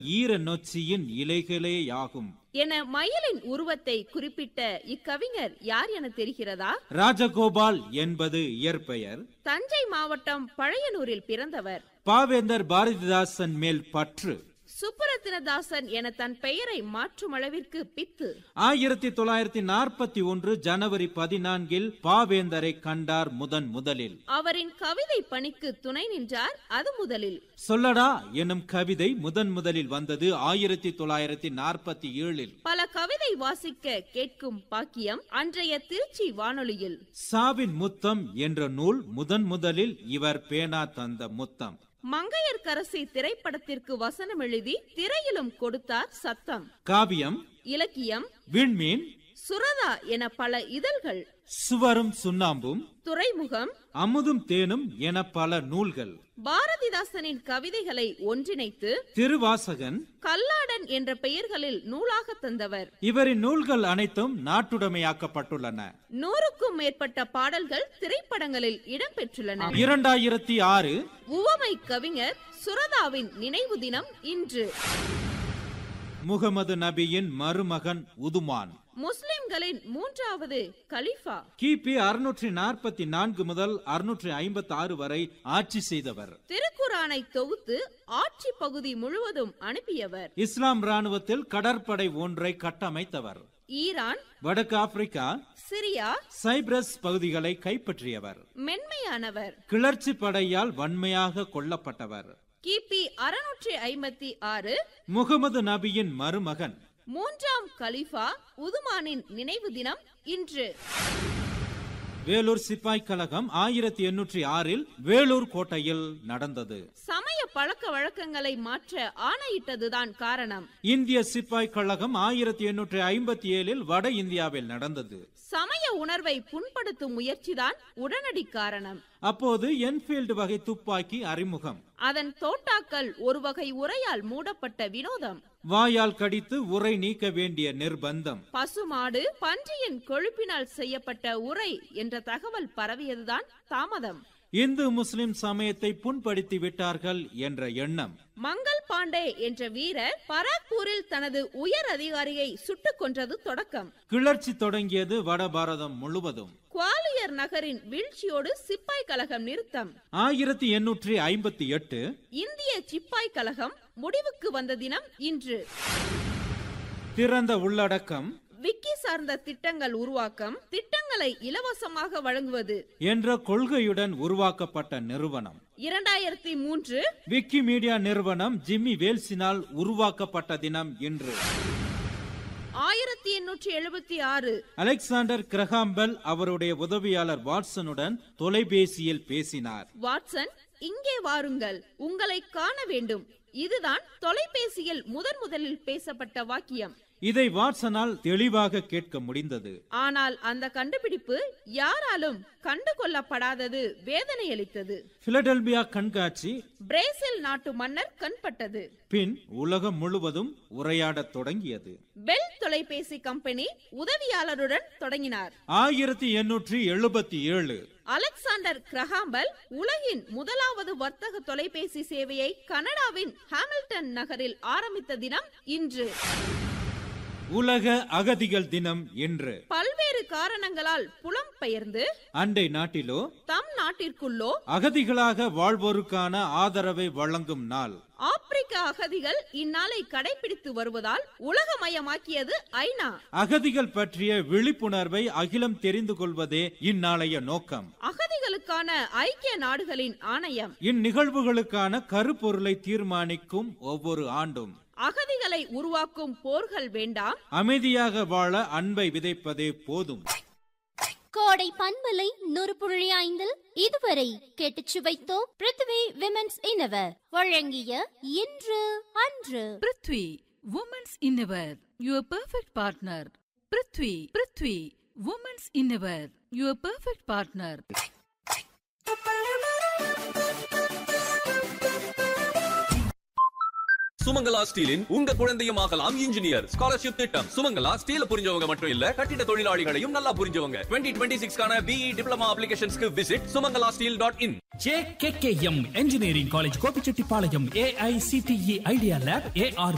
ஈர நொச்சியின் இலைகளேயாகும் என மயிலின் உருவத்தை குறிப்பிட்ட இக்கவிஞர் யார் என தெரிகிறதா ராஜகோபால் என்பது இயற்பெயர் தஞ்சை மாவட்டம் பழையனூரில் பிறந்தவர் பாவேந்தர் பாரதிதாசன் மேல் பற்று சுப்புரத்தினதாசன் என தன் பெயரை மாற்றும் அளவிற்கு பித்து ஆயிரத்தி தொள்ளாயிரத்தி நாற்பத்தி ஒன்று ஜனவரி பதினான்கில் பாவேந்தரை கண்டார் முதன் முதலில் அவரின் கவிதை பணிக்கு துணை நின்றார் அது முதலில் சொல்லடா எனும் கவிதை முதன் முதலில் வந்தது ஆயிரத்தி தொள்ளாயிரத்தி நாற்பத்தி ஏழில் பல கவிதை வாசிக்க கேட்கும் பாக்கியம் அன்றைய திருச்சி வானொலியில் சாவின் முத்தம் என்ற நூல் முதன் முதலில் இவர் பேனா தந்த முத்தம் மங்கையர்க்கரசி திரைப்படத்திற்கு வசனம் எழுதி திரையிலும் கொடுத்தார் சத்தம் காவியம் இலக்கியம் விண்மீன் சுரதா என பல இதழ்கள் சுவரும் சுண்ணாம்பும் துறைமுகம் அமுதும் தேனும் என பல நூல்கள் பாரதிதாசனின் கவிதைகளை ஒன்றிணைத்து திருவாசகன் கல்லாடன் என்ற பெயர்களில் நூலாக தந்தவர் இவரின் நூல்கள் அனைத்தும் நாட்டுடைமையாக்கப்பட்டுள்ளன நூறுக்கும் மேற்பட்ட பாடல்கள் திரைப்படங்களில் இடம்பெற்றுள்ளன இரண்டாயிரத்தி ஆறு உவமை கவிஞர் சுரதாவின் நினைவு தினம் இன்று முகமது நபியின் மருமகன் உதுமான் முஸ்லிம்களின் மூன்றாவது கலிஃபா கிபி அறுநூற்றி நாற்பத்தி நான்கு முதல் அறுநூற்றி ஐம்பத்தி ஆறு வரை ஆட்சி செய்தவர் திருக்குரானை தொகுத்து ஆட்சி பகுதி முழுவதும் அனுப்பியவர் இஸ்லாம் ராணுவத்தில் கடற்படை ஒன்றை கட்டமைத்தவர் ஈரான் வடக்கு ஆப்பிரிக்கா சிரியா சைப்ரஸ் பகுதிகளை கைப்பற்றியவர் மென்மையானவர் கிளர்ச்சி படையால் வன்மையாக கொல்லப்பட்டவர் கிபி அறுநூற்றி ஐம்பத்தி ஆறு முகமது நபியின் மருமகன் மூன்றாம் கலிஃபா உதுமானின் நினைவு தினம் இன்று வேலூர் சிப்பாய் கழகம் ஆயிரத்தி எண்ணூற்றி ஆறில் வேலூர் கோட்டையில் நடந்தது சமய பழக்க வழக்கங்களை மாற்ற ஆணையிட்டதுதான் காரணம் இந்திய சிப்பாய் கழகம் ஆயிரத்தி எண்ணூற்றி ஐம்பத்தி ஏழில் வட இந்தியாவில் நடந்தது சமய உணர்வை புண்படுத்தும் முயற்சிதான் உடனடி காரணம் அப்போது என்ஃபீல்டு வகை துப்பாக்கி அறிமுகம் அதன் தோட்டாக்கள் ஒரு வகை உரையால் மூடப்பட்ட வினோதம் வாயால் கடித்து உரை நீக்க வேண்டிய நிர்பந்தம் பசுமாடு பன்றியின் கொழுப்பினால் செய்யப்பட்ட உரை என்ற தகவல் பரவியதுதான் தாமதம் இந்து முஸ்லிம் சமயத்தை புண்படுத்தி விட்டார்கள் என்ற எண்ணம் மங்கள் பாண்டே என்ற வீரர் பராக்பூரில் தனது உயர் அதிகாரியை சுட்டுக் கொன்றது தொடக்கம் கிளர்ச்சி தொடங்கியது வட பாரதம் முழுவதும் குவாலியர் நகரின் வீழ்ச்சியோடு சிப்பாய் கழகம் நிறுத்தம் ஆயிரத்தி எண்ணூற்றி ஐம்பத்தி எட்டு இந்திய சிப்பாய் கழகம் முடிவுக்கு வந்த தினம் இன்று திறந்த உள்ளடக்கம் விக்கி சார்ந்த திட்டங்கள் உருவாக்கம் திட்டங்களை இலவசமாக வழங்குவது என்ற கொள்கையுடன் உருவாக்கப்பட்ட நிறுவனம் இரண்டாயிரத்தி மூன்று விக்கிமீடியா நிறுவனம் ஜிம்மி வேல்ஸினால் உருவாக்கப்பட்ட தினம் இன்று ஆயிரத்தி எண்ணூற்றி எழுபத்தி ஆறு அலெக்சாண்டர் கிரஹாம்பெல் அவருடைய உதவியாளர் வாட்சனுடன் தொலைபேசியில் பேசினார் வாட்சன் இங்கே வாருங்கள் உங்களை காண வேண்டும் இதுதான் தொலைபேசியில் முதன் முதலில் பேசப்பட்ட வாக்கியம் இதை வாட்சனால் தெளிவாக கேட்க முடிந்தது ஆனால் அந்த கண்டுபிடிப்பு யாராலும் கண்டுகொள்ளப்படாதது வேதனையளித்தது பிலடெல்பியா கண்காட்சி பிரேசில் நாட்டு மன்னர் கண்பட்டது பின் உலகம் முழுவதும் உரையாடத் தொடங்கியது பெல் தொலைபேசி கம்பெனி உதவியாளருடன் தொடங்கினார் ஆயிரத்தி எண்ணூற்றி எழுபத்தி ஏழு அலெக்சாண்டர் கிரஹாம்பல் உலகின் முதலாவது வர்த்தக தொலைபேசி சேவையை கனடாவின் ஹாமில்டன் நகரில் ஆரம்பித்த தினம் இன்று உலக அகதிகள் தினம் என்று பல்வேறு காரணங்களால் புலம்பெயர்ந்து அண்டை நாட்டிலோ தம் நாட்டிற்குள்ளோ அகதிகளாக வாழ்வோருக்கான ஆதரவை வழங்கும் நாள் ஆப்பிரிக்க அகதிகள் இந்நாளை கடைபிடித்து வருவதால் உலகமயமாக்கியது ஐநா அகதிகள் பற்றிய விழிப்புணர்வை அகிலம் தெரிந்து கொள்வதே இந்நாளைய நோக்கம் அகதிகளுக்கான ஐக்கிய நாடுகளின் ஆணையம் இந்நிகழ்வுகளுக்கான கருப்பொருளை தீர்மானிக்கும் ஒவ்வொரு ஆண்டும் அகதிகளை உருவாக்கும் போர்கள் வேண்டாம் அமைதியாக வாழ அன்பை விதைப்பதே போதும் கோடை பண்பலை நூறு புள்ளி ஐந்தில் இதுவரை கேட்டுச் சுவைத்தோம் பிருத்வி விமென்ஸ் இன்னவர் வழங்கிய இன்று அன்று prithvi women's innerwear your perfect partner prithvi prithvi women's innerwear your perfect partner Sumangala ஸ்டீலின் உங்க குழந்தையும் ஆகலாம் இன்ஜினியர் ஸ்காலர்ஷிப் திட்டம் சுமங்கலா ஸ்டீல புரிஞ்சவங்க மட்டும் இல்ல கட்டிட தொழிலாளிகளையும் நல்லா புரிஞ்சவங்க டுவெண்ட்டி டுவெண்ட்டி சிக்ஸ்க்கான பிஇ டிப்ளமா அப்ளிகேஷன்ஸ்க்கு visit Sumangala steel dot in JKKM engineering college Gobichettipalayam AICTE idea lab AR